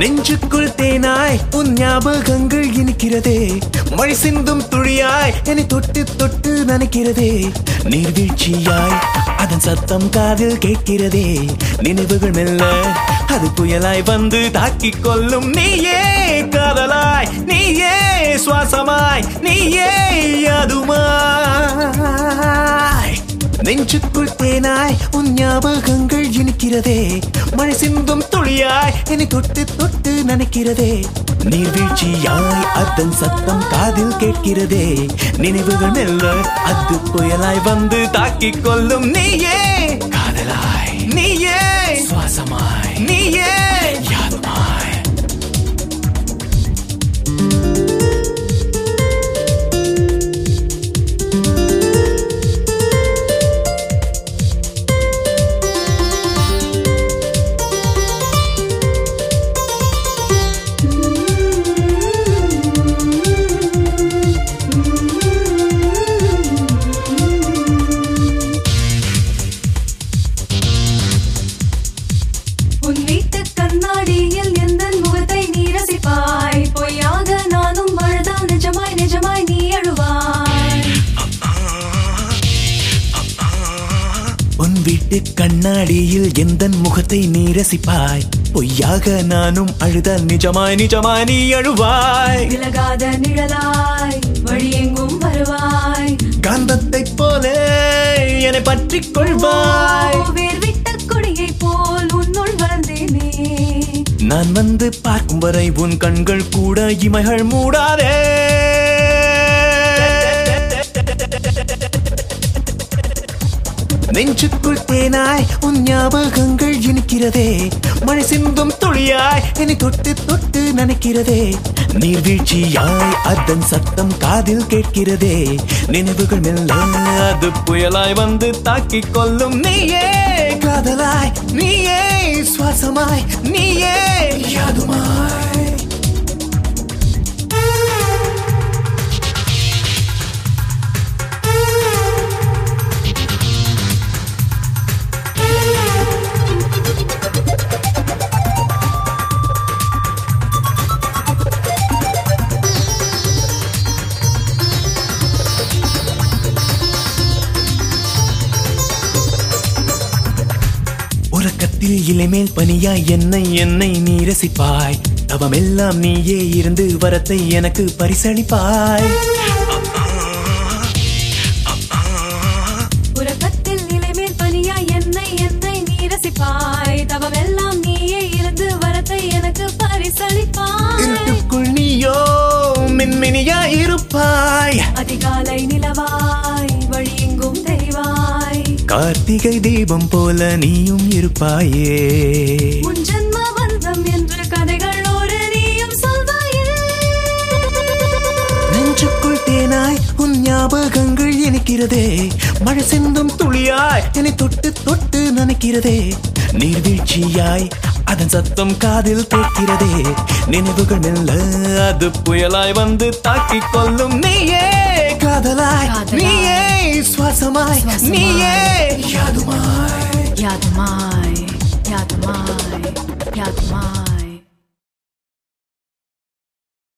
நெஞ்சுக்குள் தேனாய் உன் ஞாபகங்கள் இனிக்கிறதே மழை சிந்தும் துளியாய் என்னை தொட்டு தொட்டு நனைக்கிறதே நீர்வீழ்ச்சியாய் அதன் சத்தம் காதில் கேட்கிறதே நினைவுகள் மெல்ல அது புயலாய் வந்து தாக்கிக் கொள்ளும் நீயே காதலாய் நீயே சுவாசமாய் நீயே அதுமாய் நெஞ்சுக்குள் தேனாய் உன் ஞாபகங்கள் இனிக்கிறதே மழை சிந்தும் துளியாய் என்னை தொட்டு தொட்டு நனைக்கிறதே நீர்வீழ்ச்சியாய் அதன் சத்தம் காதில் கேட்கிறதே நினைவுகள் மெல்ல அது புயலாய் வந்து தாக்கிக் கொள்ளும் நீயே காதலாய் நீயே சுவாசமாய் நீயே யாதுமாய் உன் வீட்டு கண்ணாடியில் எந்த முகத்தை நீ ரசிப்பாய் பொய்யாக நானும் அழுதால் நிஜமாய் நிஜமாய் நீ அழுவாய் உன் வீட்டு கண்ணாடியில் எந்த முகத்தை நீ ரசிப்பாய் பொய்யாக நானும் அழுதால் நிஜமாய் நிஜமாய் நீ அழுவாய் விலகாத நிழலாய் வழியெங்கும் வருவாய் காந்தத்தைப் போல என்னை பற்றிக் கொள்வாய் வேர்விட்ட கொடியை போல் உன்னுள் வளர்ந்தேனே நான் வந்து பார்க்கும் வரை உன் கண்கள் கூட இமைகள் மூடாதே நெஞ்சுக்குள் தேனாய் உன் ஞாபகங்கள் இனிக்கிறதே மழை சிந்தும் துளியாய் என்னை தொட்டு தொட்டு நனைக்கிறதே நீர்வீழ்ச்சியாய் அதன் சத்தம் காதில் கேட்கிறதே நினைவுகள் மெல்ல அது புயலாய் வந்து தாக்கிக் கொள்ளும் நீயே காதலாய் நீயே சுவாசமாய் நீயே யாதுமாய் உறக்கத்தில் இலைமேல் பனியாய் என்னை என்னை நீ ரசிப்பாய் தவமெல்லாம் நீயே இருந்து வரத்தை எனக்கு பரிசளிப்பாய் உறக்கத்தில் நிலைமேல் பனியாய் என்னை என்னை நீ ரசிப்பாய் தவமெல்லாம் நீயே இருந்து வரத்தை எனக்கு பரிசளிப்பாய் இருட்டுக்குள் நீயோ மின்மினியாய் இருப்பாய் அதிகாலை நிலவாய் வழியெங்கும் தெரிவாய் கார்த்திகை தீபம் போல நீயும் இருப்பாயே உன் ஜன்ம பந்தம் என்று கதைகள் ஒரு நீயும் சொல்வாயே நெஞ்சுக்குள் தேனாய் உன் ஞாபகங்கள் இனிக்கிறதே மழை சிந்தும் துளியாய் என்னை தொட்டு தொட்டு நனைக்கிறதே நீர்வீழ்ச்சியாய் அதன் சத்தம் காதில் கேட்கிறதே நினைவுகள் மெல்ல அது புயலாய் வந்து தாக்கிக் கொள்ளும் நீயே காதலாய் காதலாய். நீயே சுவாசமாய் சுவாசமாய். நீயே யாதுமாய் யாதுமாய் யாதுமாய் யாதுமாய்